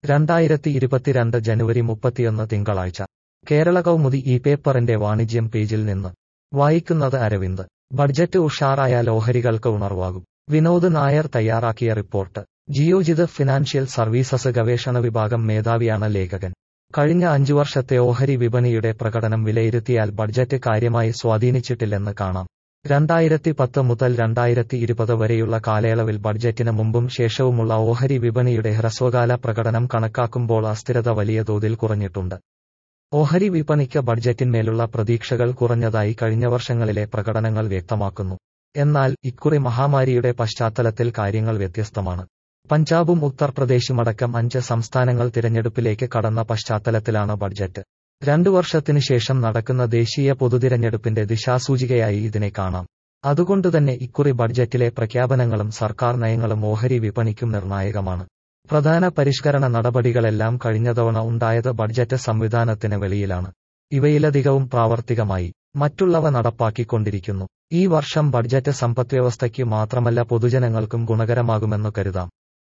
രണ്ടായിരത്തി ഇരുപത്തിരണ്ട് ജനുവരി മുപ്പത്തിയൊന്ന് തിങ്കളാഴ്ച കേരള കൗമുദി ഈ പേപ്പറിന്റെ വാണിജ്യം പേജിൽ നിന്ന് വായിക്കുന്നത് അരവിന്ദ് ബഡ്ജറ്റ് ഉഷാറായാൽ ഓഹരികൾക്ക് ഉണർവാകും വിനോദ് നായർ തയ്യാറാക്കിയ റിപ്പോർട്ട് ജിയോജിത് ഫിനാൻഷ്യൽ സർവീസസ് ഗവേഷണ വിഭാഗം മേധാവിയാണ് ലേഖകൻ കഴിഞ്ഞ അഞ്ചു വർഷത്തെ ഓഹരി വിപണിയുടെ പ്രകടനം വിലയിരുത്തിയാൽ ബഡ്ജറ്റ് കാര്യമായി സ്വാധീനിച്ചിട്ടില്ലെന്ന് കാണാം രണ്ടായിരത്തി പത്ത് മുതൽ രണ്ടായിരത്തി ഇരുപത് വരെയുള്ള കാലയളവിൽ ബഡ്ജറ്റിന് മുമ്പും ശേഷവുമുള്ള ഓഹരി വിപണിയുടെ ഹ്രസ്വകാല പ്രകടനം കണക്കാക്കുമ്പോൾ അസ്ഥിരത വലിയ തോതിൽ കുറഞ്ഞിട്ടുണ്ട് ഓഹരി വിപണിക്ക് ബഡ്ജറ്റിന്മേലുള്ള പ്രതീക്ഷകൾ കുറഞ്ഞതായി കഴിഞ്ഞ വർഷങ്ങളിലെ പ്രകടനങ്ങൾ വ്യക്തമാക്കുന്നു എന്നാൽ ഇക്കുറി മഹാമാരിയുടെ പശ്ചാത്തലത്തിൽ കാര്യങ്ങൾ വ്യത്യസ്തമാണ് പഞ്ചാബും ഉത്തർപ്രദേശുമടക്കം അഞ്ച് സംസ്ഥാനങ്ങൾ തിരഞ്ഞെടുപ്പിലേക്ക് കടന്ന പശ്ചാത്തലത്തിലാണ് ബഡ്ജറ്റ് രണ്ടു വർഷത്തിനു ശേഷം നടക്കുന്ന ദേശീയ പൊതുതിരഞ്ഞെടുപ്പിന്റെ ദിശാസൂചികയായി ഇതിനെ കാണാം അതുകൊണ്ടുതന്നെ ഇക്കുറി ബഡ്ജറ്റിലെ പ്രഖ്യാപനങ്ങളും സർക്കാർ നയങ്ങളും ഓഹരി വിപണിക്കും നിർണായകമാണ് പ്രധാന പരിഷ്കരണ നടപടികളെല്ലാം കഴിഞ്ഞ തവണ ഉണ്ടായത് ബഡ്ജറ്റ് സംവിധാനത്തിന് വെളിയിലാണ് ഇവയിലധികവും പ്രാവർത്തികമായി മറ്റുള്ളവ നടപ്പാക്കിക്കൊണ്ടിരിക്കുന്നു ഈ വർഷം ബഡ്ജറ്റ് സമ്പദ്വ്യവസ്ഥയ്ക്ക് മാത്രമല്ല പൊതുജനങ്ങൾക്കും ഗുണകരമാകുമെന്നു കരുതാം